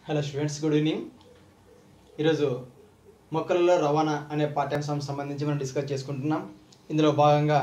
hello students good evening ఈరోజు మొక్కలలో రవాణా అనే పాఠ్యాంశం సంబంధించి మనం డిస్కస్ చేసుకుంటున్నాం ఇందులో భాగంగా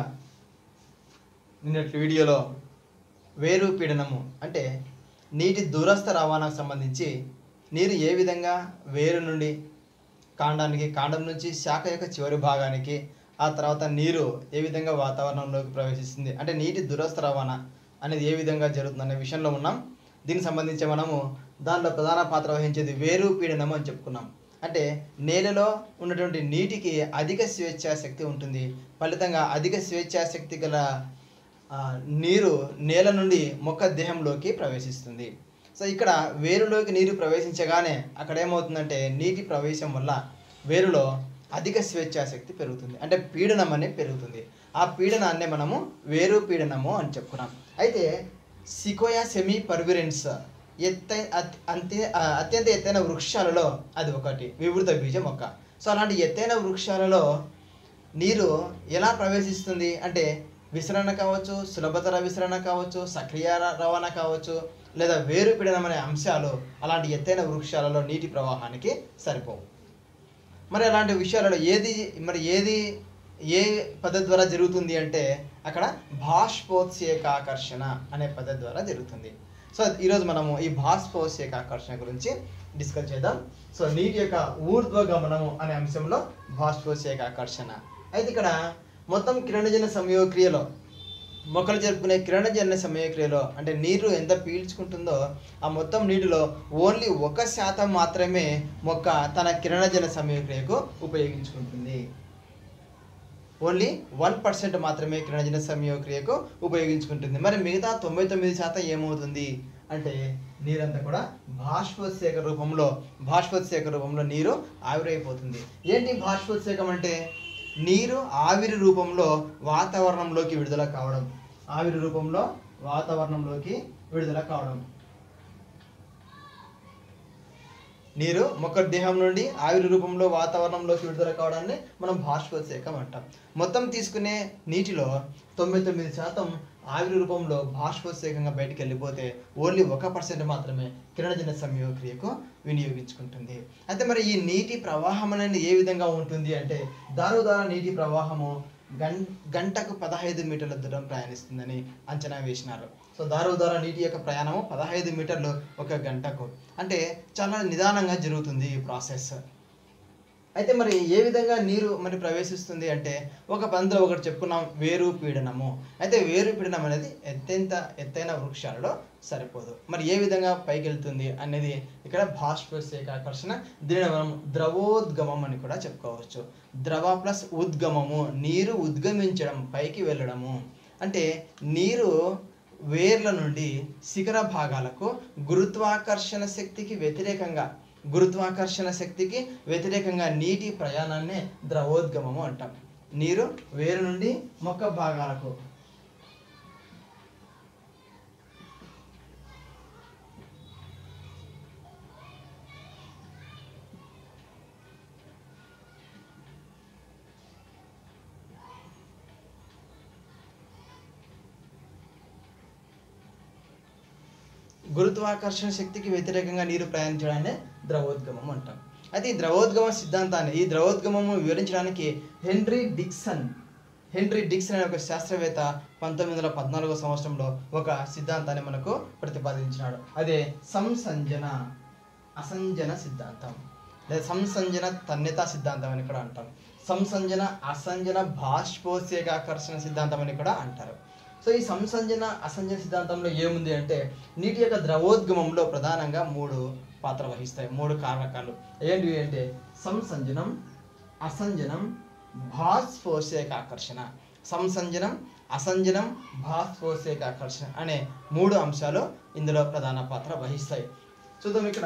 నిన్నటి వీడియోలో వేరు పీడనము అంటే నీటి దూరస్థ రవాణాకు సంబంధించి నీరు ఏ విధంగా వేరు నుండి కాండానికి కాండం నుంచి శాఖ యొక్క చివరి భాగానికి ఆ తర్వాత నీరు ఏ విధంగా వాతావరణంలోకి ప్రవేశిస్తుంది అంటే నీటి దురస్థ రవాణా అనేది ఏ విధంగా జరుగుతుంది అనే విషయంలో ఉన్నాం దీనికి సంబంధించి మనము దాంట్లో ప్రధాన పాత్ర వహించేది వేరు పీడనము అని చెప్పుకున్నాం అంటే నేలలో ఉన్నటువంటి నీటికి అధిక స్వేచ్ఛా శక్తి ఉంటుంది ఫలితంగా అధిక స్వేచ్ఛా శక్తి గల ఆ, నీరు నేల నుండి మొక్క దేహంలోకి ప్రవేశిస్తుంది సో ఇక్కడ వేరులోకి నీరు ప్రవేశించగానే అక్కడ ఏమవుతుందంటే నీటి ప్రవేశం వల్ల వేరులో అధిక స్వేచ్ఛా శక్తి పెరుగుతుంది అంటే పీడనం అనేది పెరుగుతుంది ఆ పీడనాన్నే మనము వేరు పీడనము అని చెప్పుకున్నాం అయితే సికోయా సెమీ పర్విరెన్స్ ఎత్తై అత్- అంతే ఆ, అత్యంత ఎత్తైన వృక్షాలలో అది ఒకటి వివృత బీజ మొక్క సో అలాంటి ఎత్తైన వృక్షాలలో నీరు ఎలా ప్రవేశిస్తుంది అంటే విసరణ కావచ్చు సులభతర విసరణ కావచ్చు సక్రియ ర- రవాణా కావచ్చు లేదా వేరు పీడనం అనే అంశాలు అలాంటి ఎత్తైన వృక్షాలలో నీటి ప్రవాహానికి సరిపోవు మరి అలాంటి విషయాలలో ఏది మరి ఏది ఏ పద్ధతి ద్వారా జరుగుతుంది అంటే అక్కడ బాష్పోత్సేక ఆకర్షణ అనే పద్ధతి ద్వారా జరుగుతుంది సో ఈరోజు మనము ఈ బాష్పోత్సేక ఆకర్షణ గురించి డిస్కస్ చేద్దాం సో నీటి యొక్క ఊర్ధ్వగమనము అనే అంశంలో బాష్పోత్సేక ఆకర్షణ అయితే ఇక్కడ మొత్తం కిరణజన సంయోక్రియలో మొక్కలు జరుపుకునే కిరణజన్య సమయక్రియలో అంటే నీరు ఎంత పీల్చుకుంటుందో ఆ మొత్తం నీటిలో ఓన్లీ ఒక శాతం మాత్రమే మొక్క తన కిరణజన సమయక్రియకు ఉపయోగించుకుంటుంది ఓన్లీ వన్ పర్సెంట్ మాత్రమే కిరణజన సమయక్రియకు ఉపయోగించుకుంటుంది మరి మిగతా తొంభై తొమ్మిది శాతం ఏమవుతుంది అంటే నీరంతా కూడా బాష్పోత్సేక రూపంలో బాష్పోత్సేక రూపంలో నీరు ఆవిరైపోతుంది ఏంటి బాష్పోత్సేకం అంటే నీరు ఆవిరి రూపంలో వాతావరణంలోకి విడుదల కావడం ఆవిరి రూపంలో వాతావరణంలోకి విడుదల కావడం నీరు మొక్క దేహం నుండి ఆవిరి రూపంలో వాతావరణంలోకి విడుదల కావడాన్ని మనం బాష్పోత్సేకం అంటాం మొత్తం తీసుకునే నీటిలో తొంభై తొమ్మిది శాతం ఆవిరి రూపంలో బాష్పోత్సేకంగా బయటికి వెళ్ళిపోతే ఓన్లీ ఒక పర్సెంట్ మాత్రమే కిరణజన సంయోగక్రియకు వినియోగించుకుంటుంది అయితే మరి ఈ నీటి ప్రవాహం అనేది ఏ విధంగా ఉంటుంది అంటే దారుదార నీటి ప్రవాహము గం గంటకు పదహైదు మీటర్ల దూరం ప్రయాణిస్తుందని అంచనా వేసినారు సో దారుదార నీటి యొక్క ప్రయాణము పదహైదు మీటర్లు ఒక గంటకు అంటే చాలా నిదానంగా జరుగుతుంది ఈ ప్రాసెస్ అయితే మరి ఏ విధంగా నీరు మరి ప్రవేశిస్తుంది అంటే ఒక పందులో ఒకటి చెప్పుకున్నాం వేరు పీడనము అయితే వేరు పీడనం అనేది ఎత్తెంత ఎత్తైన వృక్షాలలో సరిపోదు మరి ఏ విధంగా పైకి వెళ్తుంది అనేది ఇక్కడ బాష్పోత్సేక ఆకర్షణ దీనిని మనం ద్రవోద్గమం అని కూడా చెప్పుకోవచ్చు ద్రవ ప్లస్ ఉద్గమము నీరు ఉద్గమించడం పైకి వెళ్ళడము అంటే నీరు వేర్ల నుండి శిఖర భాగాలకు గురుత్వాకర్షణ శక్తికి వ్యతిరేకంగా గురుత్వాకర్షణ శక్తికి వ్యతిరేకంగా నీటి ప్రయాణాన్ని ద్రవోద్గమము అంటాం నీరు వేరు నుండి మొక్క భాగాలకు గురుత్వాకర్షణ శక్తికి వ్యతిరేకంగా నీరు ప్రయాణించడాన్ని ద్రవోద్గమం అంటాం అయితే ఈ ద్రవోద్గమ సిద్ధాంతాన్ని ఈ ద్రవోద్గమము వివరించడానికి హెన్రీ డిక్సన్ హెన్రీ డిక్సన్ అనే ఒక శాస్త్రవేత్త పంతొమ్మిది వందల పద్నాలుగో సంవత్సరంలో ఒక సిద్ధాంతాన్ని మనకు ప్రతిపాదించినాడు అదే సంసంజన అసంజన సిద్ధాంతం లేదా సంసంజన తన్యతా సిద్ధాంతం అని కూడా అంటాం సంసంజన అసంజన బాష్పోత్సేకాకర్షణ సిద్ధాంతం అని కూడా అంటారు సో ఈ సంసంజన అసంజన సిద్ధాంతంలో ఏముంది అంటే నీటి యొక్క ద్రవోద్గమంలో ప్రధానంగా మూడు పాత్ర వహిస్తాయి మూడు కారకాలు ఏంటివి అంటే సంసంజనం అసంజనం భాస్పోసేక ఆకర్షణ సంసంజనం అసంజనం భాస్పోసేక ఆకర్షణ అనే మూడు అంశాలు ఇందులో ప్రధాన పాత్ర వహిస్తాయి చూద్దాం ఇక్కడ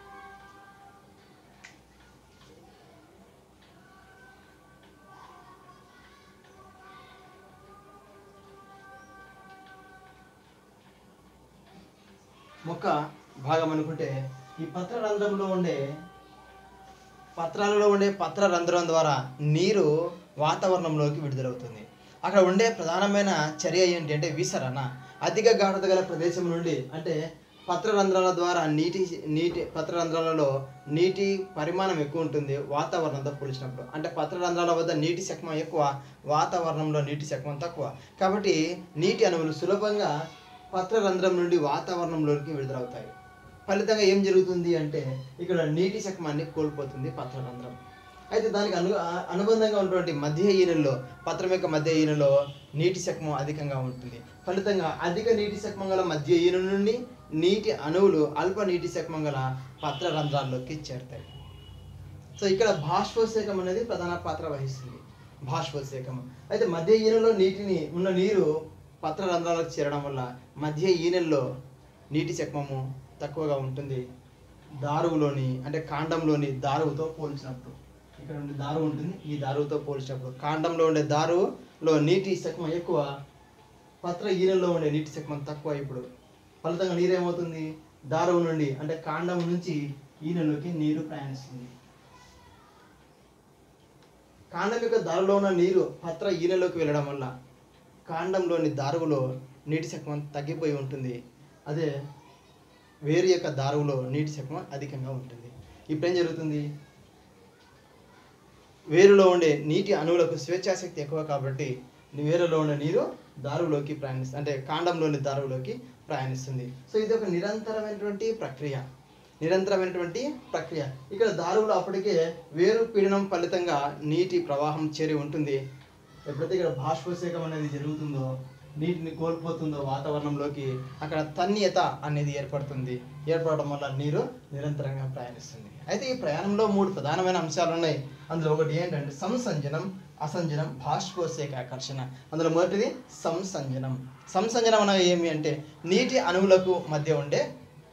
మొక్క భాగం అనుకుంటే ఈ పత్ర రంధ్రంలో ఉండే పత్రాలలో ఉండే పత్ర రంధ్రం ద్వారా నీరు వాతావరణంలోకి విడుదలవుతుంది అక్కడ ఉండే ప్రధానమైన చర్య ఏంటి అంటే విసరణ అధిక గాఢత గల ప్రదేశం నుండి అంటే పత్రరంధ్రాల ద్వారా నీటి నీటి పత్రరంధ్రాలలో నీటి పరిమాణం ఎక్కువ ఉంటుంది వాతావరణంతో పోల్చినప్పుడు అంటే పత్రరంధ్రాల వద్ద నీటి శకమం ఎక్కువ వాతావరణంలో నీటి శకమం తక్కువ కాబట్టి నీటి అణువులు సులభంగా పత్రరంధ్రం నుండి వాతావరణంలోకి విడుదలవుతాయి ఫలితంగా ఏం జరుగుతుంది అంటే ఇక్కడ నీటి శకమాన్ని కోల్పోతుంది పత్రరంధ్రం అయితే దానికి అను ఆ- అనుబంధంగా ఉన్నటువంటి మధ్య ఈనెల్లో పత్రం యొక్క మధ్య ఈనెలో నీటి శకమం అధికంగా ఉంటుంది ఫలితంగా అధిక నీటి శకమం గల మధ్య ఈన నుండి నీటి అణువులు అల్ప నీటి శకమం గల పత్ర రంధ్రాల్లోకి చేరుతాయి సో ఇక్కడ బాష్పోత్సేకం అనేది ప్రధాన పాత్ర వహిస్తుంది బాష్పోత్సేకం అయితే మధ్య ఈనెలో నీటిని ఉన్న నీరు పత్ర రంధ్రాలకు చేరడం వల్ల మధ్య ఈనెల్లో నీటి శకమము తక్కువగా ఉంటుంది దారువులోని అంటే కాండంలోని దారువుతో పోల్చినప్పుడు ఇక్కడ ఉండే దారువు ఉంటుంది ఈ దారువుతో పోల్చినప్పుడు కాండంలో ఉండే దారువులో నీటి శకమం ఎక్కువ పత్ర ఈనెల్లో ఉండే నీటి శకమం తక్కువ ఇప్పుడు ఫలితంగా నీరు ఏమవుతుంది దారువు నుండి అంటే కాండం నుంచి ఈనెలోకి నీరు ప్రయాణిస్తుంది కాండం యొక్క దారిలో ఉన్న నీరు పత్ర ఈనెలోకి వెళ్ళడం వల్ల కాండంలోని దారువులో నీటి శకమం తగ్గిపోయి ఉంటుంది అదే వేరు యొక్క దారువులో నీటి శకమం అధికంగా ఉంటుంది ఇప్పుడు ఏం జరుగుతుంది వేరులో ఉండే నీటి అణువులకు స్వేచ్ఛాశక్తి ఎక్కువ కాబట్టి వేరులో ఉండే నీరు దారువులోకి ప్రయాణిస్తుంది అంటే కాండంలోని దారువులోకి ప్రయాణిస్తుంది సో ఇది ఒక నిరంతరమైనటువంటి ప్రక్రియ నిరంతరమైనటువంటి ప్రక్రియ ఇక్కడ దారువులో అప్పటికే వేరు పీడనం ఫలితంగా నీటి ప్రవాహం చేరి ఉంటుంది ఎప్పుడైతే ఇక్కడ బాష్పోత్సేకం అనేది జరుగుతుందో నీటిని కోల్పోతుందో వాతావరణంలోకి అక్కడ తన్యత అనేది ఏర్పడుతుంది ఏర్పడడం వల్ల నీరు నిరంతరంగా ప్రయాణిస్తుంది అయితే ఈ ప్రయాణంలో మూడు ప్రధానమైన అంశాలు ఉన్నాయి అందులో ఒకటి ఏంటంటే సంసంజనం అసంజనం బాష్పోత్సేక ఆకర్షణ అందులో మొదటిది సంసంజనం సంసంజనం అనగా ఏమి అంటే నీటి అణువులకు మధ్య ఉండే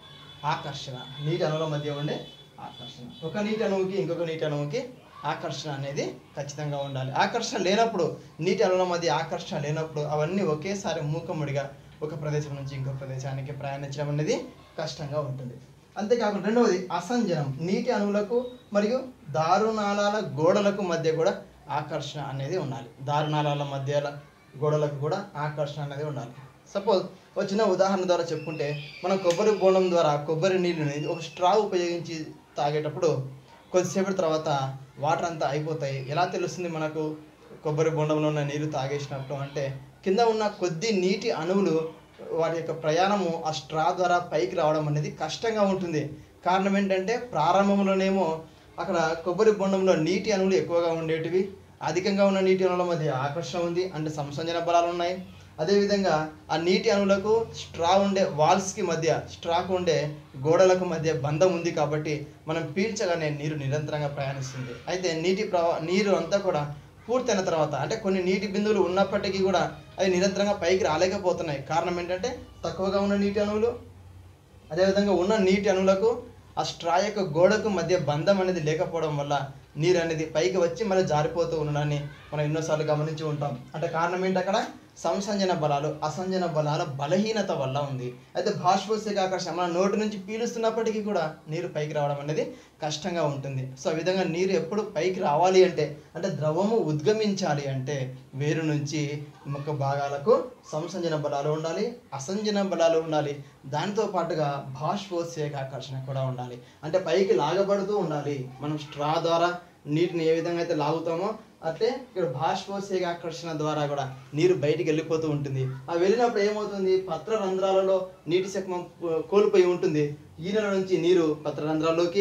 ఆకర్షణ నీటి అణువుల మధ్య ఉండే ఆకర్షణ ఒక నీటి అణువుకి ఇంకొక నీటి అణువుకి ఆకర్షణ అనేది ఖచ్చితంగా ఉండాలి ఆకర్షణ లేనప్పుడు నీటి అణువుల మధ్య ఆకర్షణ లేనప్పుడు అవన్నీ ఒకేసారి మూకముడిగా ఒక ప్రదేశం నుంచి ఇంకో ప్రదేశానికి ప్రయాణించడం అనేది కష్టంగా ఉంటుంది అంతేకాకుండా రెండవది అసంజనం నీటి అణువులకు మరియు దారునాళాల గోడలకు మధ్య కూడా ఆకర్షణ అనేది ఉండాలి దారునాళాల మధ్య గోడలకు కూడా ఆకర్షణ అనేది ఉండాలి సపోజ్ ఒక చిన్న ఉదాహరణ ద్వారా చెప్పుకుంటే మనం కొబ్బరి బోండం ద్వారా కొబ్బరి నీళ్ళని ఒక స్ట్రా ఉపయోగించి తాగేటప్పుడు కొద్దిసేపటి తర్వాత వాటర్ అంతా అయిపోతాయి ఎలా తెలుస్తుంది మనకు కొబ్బరి బొండంలో ఉన్న నీరు తాగేసినప్పుడు అంటే కింద ఉన్న కొద్ది నీటి అణువులు వాటి యొక్క ప్రయాణము ఆ స్ట్రా ద్వారా పైకి రావడం అనేది కష్టంగా ఉంటుంది కారణం ఏంటంటే ప్రారంభంలోనేమో అక్కడ కొబ్బరి బొండంలో నీటి అణువులు ఎక్కువగా ఉండేటివి అధికంగా ఉన్న నీటి అణువుల మధ్య ఆకర్షణ ఉంది అంటే సంసంజన బలాలు ఉన్నాయి అదేవిధంగా ఆ నీటి అణువులకు స్ట్రా ఉండే వాల్స్కి మధ్య స్ట్రాకు ఉండే గోడలకు మధ్య బంధం ఉంది కాబట్టి మనం పీల్చగానే నీరు నిరంతరంగా ప్రయాణిస్తుంది అయితే నీటి ప్రవా నీరు అంతా కూడా పూర్తయిన తర్వాత అంటే కొన్ని నీటి బిందువులు ఉన్నప్పటికీ కూడా అవి నిరంతరంగా పైకి రాలేకపోతున్నాయి కారణం ఏంటంటే తక్కువగా ఉన్న నీటి అణువులు అదేవిధంగా ఉన్న నీటి అణువులకు ఆ స్ట్రా యొక్క గోడకు మధ్య బంధం అనేది లేకపోవడం వల్ల నీరు అనేది పైకి వచ్చి మళ్ళీ జారిపోతూ ఉండడాన్ని మనం ఎన్నోసార్లు గమనించి ఉంటాం అంటే కారణం ఏంటి అక్కడ సంసంజన బలాలు అసంజన బలాల బలహీనత వల్ల ఉంది అయితే బాష్పోత్సేక ఆకర్షణ మన నోటి నుంచి పీలుస్తున్నప్పటికీ కూడా నీరు పైకి రావడం అనేది కష్టంగా ఉంటుంది సో ఆ విధంగా నీరు ఎప్పుడు పైకి రావాలి అంటే అంటే ద్రవము ఉద్గమించాలి అంటే వేరు నుంచి మొక్క భాగాలకు సంసంజన బలాలు ఉండాలి అసంజన బలాలు ఉండాలి దానితో పాటుగా బాష్పోత్సేక ఆకర్షణ కూడా ఉండాలి అంటే పైకి లాగబడుతూ ఉండాలి మనం స్ట్రా ద్వారా నీటిని ఏ విధంగా అయితే లాగుతామో అట్లే ఇక్కడ బాష్పోత్సేక ఆకర్షణ ద్వారా కూడా నీరు బయటికి వెళ్ళిపోతూ ఉంటుంది ఆ వెళ్ళినప్పుడు ఏమవుతుంది పత్ర రంధ్రాలలో నీటి శకమం కో- కోల్పోయి ఉంటుంది ఈనెల నుంచి నీరు పత్ర రంధ్రాల్లోకి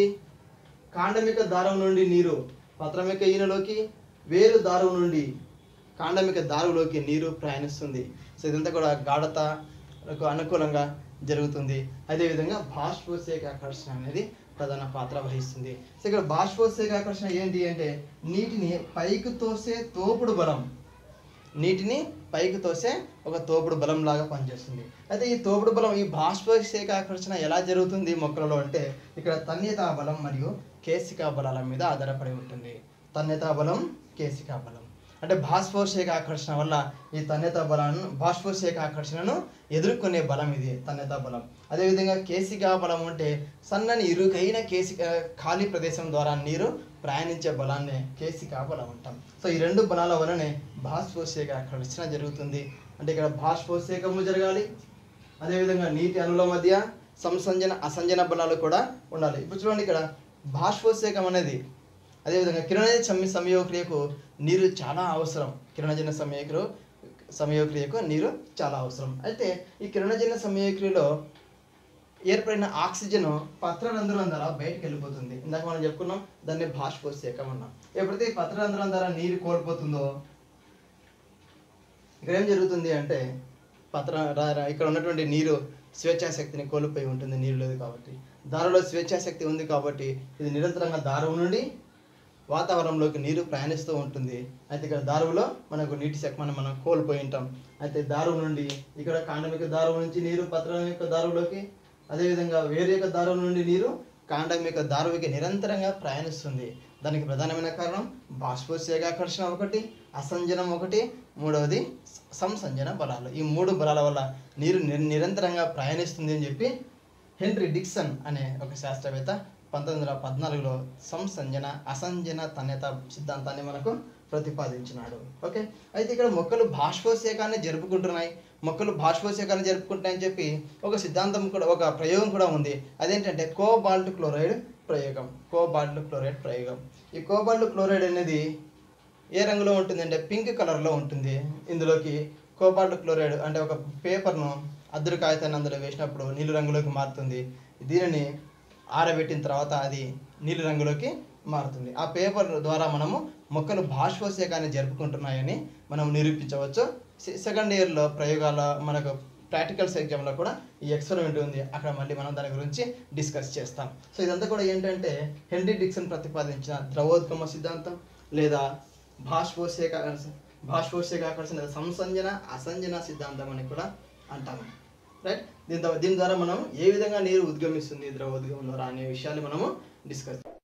కాండమిక దారం నుండి నీరు పత్రమిక ఈనలోకి వేరు దారం నుండి కాండమిక దారులోకి నీరు ప్రయాణిస్తుంది సో ఇదంతా కూడా గాఢతకు అనుకూలంగా జరుగుతుంది అదేవిధంగా బాష్పోత్సేక ఆకర్షణ అనేది ప్రధాన పాత్ర వహిస్తుంది సో ఇక్కడ బాష్పోత్సేక ఆకర్షణ ఏంటి అంటే నీటిని పైకి తోసే తోపుడు బలం నీటిని పైకి తోసే ఒక తోపుడు బలం లాగా పనిచేస్తుంది అయితే ఈ తోపుడు బలం ఈ బాష్పోత్సేక ఆకర్షణ ఎలా జరుగుతుంది మొక్కలలో అంటే ఇక్కడ తన్యతా బలం మరియు కేసికా బలాల మీద ఆధారపడి ఉంటుంది తన్యతా బలం కేసికా బలం అంటే బాష్పోత్సేక ఆకర్షణ వల్ల ఈ తన్యతా బలాన్ని బాష్పోత్సేక ఆకర్షణను ఎదుర్కొనే బలం ఇది తన్యతా బలం అదేవిధంగా కేసికా బలం అంటే సన్నని ఇరుకైన కేసిక ఖాళీ ప్రదేశం ద్వారా నీరు ప్రయాణించే బలాన్ని కేసికా బలం అంటాం సో ఈ రెండు బలాల వలనే బాష్పోత్సేక ఆకర్షణ జరుగుతుంది అంటే ఇక్కడ బాష్పోత్సేకము జరగాలి అదేవిధంగా నీటి అణుల మధ్య సంసంజన అసంజన బలాలు కూడా ఉండాలి ఇప్పుడు చూడండి ఇక్కడ బాష్పోత్సేకం అనేది అదేవిధంగా కిరణజన సమ్య సంయోగక్రియకు నీరు చాలా అవసరం కిరణజన సమయక్రియ సమయోక్రియకు నీరు చాలా అవసరం అయితే ఈ కిరణజన సమయోక్రియలో ఏర్పడిన ఆక్సిజన్ పత్రరంధ్రం ద్వారా బయటకు వెళ్ళిపోతుంది ఇందాక మనం చెప్పుకున్నాం దాన్ని బాష్పోత్సేకం అన్నాం ఎప్పుడైతే ఈ పత్రరంధ్రం ద్వారా నీరు కోల్పోతుందో ఇక్కడ ఏం జరుగుతుంది అంటే పత్ర రా- రా- ఇక్కడ ఉన్నటువంటి నీరు స్వేచ్ఛాశక్తిని కోల్పోయి ఉంటుంది నీరు లేదు కాబట్టి దారిలో స్వేచ్ఛాశక్తి ఉంది కాబట్టి ఇది నిరంతరంగా దారం నుండి వాతావరణంలోకి నీరు ప్రయాణిస్తూ ఉంటుంది అయితే ఇక్కడ దారువులో మనకు నీటి శాఖ మనం మనం కోల్పోయి ఉంటాం అయితే దారువు నుండి ఇక్కడ కాండం యొక్క దారువు నుంచి నీరు పత్రం యొక్క దారువులోకి అదేవిధంగా వేరు యొక్క దారువు నుండి నీరు కాండం యొక్క దారువుకి నిరంతరంగా ప్రయాణిస్తుంది దానికి ప్రధానమైన కారణం బాష్పోత్సేకాకర్షణ ఒకటి అసంజనం ఒకటి మూడవది సంసంజన బలాలు ఈ మూడు బలాల వల్ల నీరు నిర- నిరంతరంగా ప్రయాణిస్తుంది అని చెప్పి హెన్రీ డిక్సన్ అనే ఒక శాస్త్రవేత్త పంతొమ్మిది వందల పద్నాలుగులో సంసంజన అసంజన తన్యత సిద్ధాంతాన్ని మనకు ప్రతిపాదించినాడు ఓకే అయితే ఇక్కడ మొక్కలు బాష్పోత్సేకాన్ని జరుపుకుంటున్నాయి మొక్కలు బాష్పోత్సేకాన్ని జరుపుకుంటాయని చెప్పి ఒక సిద్ధాంతం కూడా ఒక ప్రయోగం కూడా ఉంది అదేంటంటే కోబాల్ట్ క్లోరైడ్ ప్రయోగం కోబాల్ట్ క్లోరైడ్ ప్రయోగం ఈ కోబాల్ట్ క్లోరైడ్ అనేది ఏ రంగులో ఉంటుందంటే పింక్ కలర్లో ఉంటుంది ఇందులోకి కోబాల్ట్ క్లోరైడ్ అంటే ఒక పేపర్ను అద్దరు కాగితాన్ని అందులో వేసినప్పుడు నీలి రంగులోకి మారుతుంది దీనిని ఆరబెట్టిన తర్వాత అది నీలి రంగులోకి మారుతుంది ఆ పేపర్ ద్వారా మనము మొక్కలు బాష్పోత్సేకాన్ని జరుపుకుంటున్నాయని మనం నిరూపించవచ్చు సె- సెకండ్ ఇయర్లో ప్రయోగాల మనకు ప్రాక్టికల్స్ ఎగ్జామ్లో కూడా ఈ ఎక్స్పెరిమెంట్ ఉంది అక్కడ మళ్ళీ మనం దాని గురించి డిస్కస్ చేస్తాం సో ఇదంతా కూడా ఏంటంటే హెన్రీ డిక్సన్ ప్రతిపాదించిన ద్రవోద్గమ సిద్ధాంతం లేదా బాష్పోత్సేక బాష్పోత్సేకాకర్షణ సంసంజన అసంజన సిద్ధాంతం అని కూడా అంటాము రైట్ దీని ద్వారా దీని ద్వారా మనం ఏ విధంగా నీరు ఉద్గమిస్తుంది ద్రవోద్గమం ద్వారా అనే విషయాన్ని మనము డిస్కస్